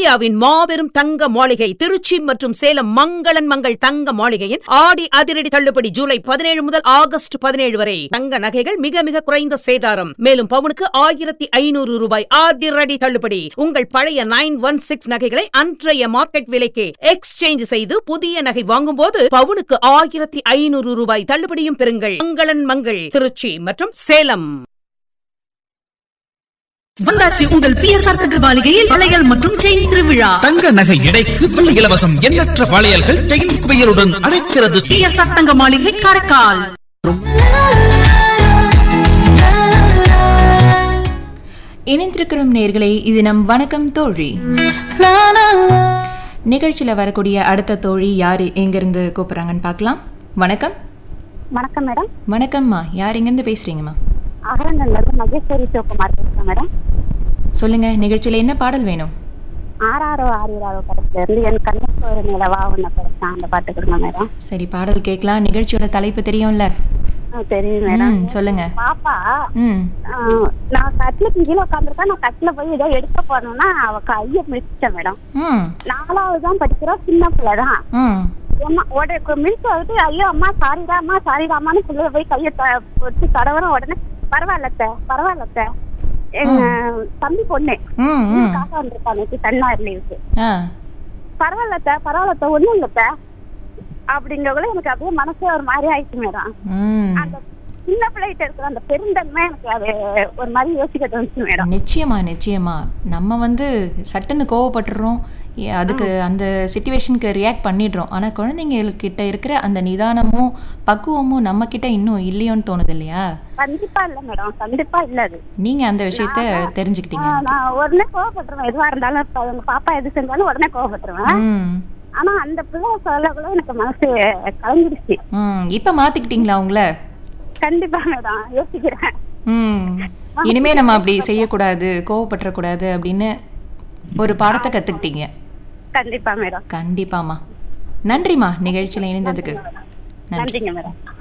இந்தியாவின் மாபெரும் தங்க மாளிகை திருச்சி மற்றும் சேலம் மங்களன் மங்கள் தங்க மாளிகையின் ஆடி அதிரடி தள்ளுபடி ஜூலை பதினேழு முதல் ஆகஸ்ட் பதினேழு வரை தங்க நகைகள் மிக மிக குறைந்த சேதாரம் மேலும் பவுனுக்கு ஆயிரத்தி ஐநூறு ரூபாய் அதிரடி தள்ளுபடி உங்கள் பழைய நைன் ஒன் சிக்ஸ் நகைகளை அன்றைய மார்க்கெட் விலைக்கு எக்ஸ்சேஞ்ச் செய்து புதிய நகை வாங்கும்போது பவுனுக்கு ஆயிரத்தி ஐநூறு ரூபாய் தள்ளுபடியும் பெறுங்கள் மங்களன் மங்கள் திருச்சி மற்றும் சேலம் வந்தாச்சு உங்கள் பிஎஸ்ஆர் தங்க மாளிகையில் வளையல் மற்றும் செயின் திருவிழா தங்க நகை எடைக்கு வெள்ளி இலவசம் எண்ணற்ற வளையல்கள் செயின் குவியலுடன் அழைக்கிறது பிஎஸ்ஆர் தங்க மாளிகை காரைக்கால் இணைந்திருக்கிறோம் நேர்களே இது நம் வணக்கம் தோழி நிகழ்ச்சியில் வரக்கூடிய அடுத்த தோழி யார் எங்கேருந்து கூப்பிட்றாங்கன்னு பார்க்கலாம் வணக்கம் வணக்கம் மேடம் வணக்கம்மா யார் எங்கேருந்து பேசுகிறீங்கம்மா அகரங்கள்ல இருந்து மகேஸ்வரி சிவகுமார் பேசுறேன் மேடம் சொல்லுங்கள் நிகழ்ச்சியில் என்ன பாடல் வேணும் ஆறாரோ ஆறிராரோ படத்துல இருந்து என் கண்ணத்தோர நிலவா ஒன்ன படத்தான் அந்த பாட்டு கொடுங்க மேடம் சரி பாடல் கேட்கலாம் நிகழ்ச்சியோட தலைப்பு தெரியும்ல ஆ, தெரியும் மேடம் ம் சொல்லுங்க பாப்பா ம் ஆ, நான் கட்டிலுக்கு கீழே உட்காந்துருக்கேன் நான் கட்டில போய் ஏதோ எடுக்க போனோம்னா அவ கையை மிதிச்சிட்டேன் மேடம் ம் நாலாவது தான் படிக்கிறோம் சின்ன பிள்ளை தான் ம் அம்மா உடனே மில்க் வந்துட்டு ஐயோ அம்மா சாரிடா அம்மா சாரிடாமான்னு பிள்ளைய போய் கையை த- வச்சு தடவரம் உடனே பரவாயில்லத்த பரவாயில்லத்த எங்க தம்பி பொண்ணு ம் ம் காக்கா வந்திருக்காங்க தன்னார் லீவுக்கு ஆ பரவாயில்லத்த பரவாயில்லத்த ஒண்ணும் இல்லத்த அப்படிங்கக்குள்ள எனக்கு அப்படியே மனசே ஒரு மாதிரி ஆயிடுச்சு மேடம் ம் அந்த சின்ன பிள்ளைகிட்ட இருக்கிற அந்த பெருந்தன்மை எனக்கு அது ஒரு மாதிரி யோசிக்க தோணுச்சு மேடம் நிச்சயமா நிச்சயமா நம்ம வந்து சட்டுன்னு கோவப்பட்டுறோம் ஏ, அதுக்கு அந்த சுச்சுவேஷனுக்கு ரியாக்ட் பண்ணிடுறோம் ஆனால் குழந்தைங்கக்கிட்ட இருக்கிற அந்த நிதானமும் பக்குவமும் நம்ம கிட்ட இன்னும் இல்லையோன்னு தோணுது இல்லையா கண்டிப்பா இல்ல மேடம் கண்டிப்பா இல்ல அது நீங்கள் அந்த விஷயத்த தெரிஞ்சுக்கிட்டீங்க ஆ, நான் உடனே கோவப்பட்டுருவேன் எதுவா இருந்தாலும் இப்ப எங்க பாப்பா எது செஞ்சாலும் உடனே கோவப்பட்டுருவேன் ம் ஆனா அந்த பிள்ளை சொல்லக்குள்ள எனக்கு மனசு கலந்துருச்சு ம் இப்போ மாற்றிக்கிட்டீங்களா உங்கள கண்டிப்பா மேடம் யோசிக்கிறேன் ம் இனிமே நம்ம அப்படி செய்யக்கூடாது கோவப்பட்டுறக்கூடாது அப்படின்னு ஒரு பாடத்தை கற்றுக்கிட்டீங்க கண்டிப்பா மேடம் கண்டிப்பாம்மா நன்றிம்மா நிகழ்ச்சியில் இணைந்ததுக்கு நன்றி நன்றிங்க மேடம்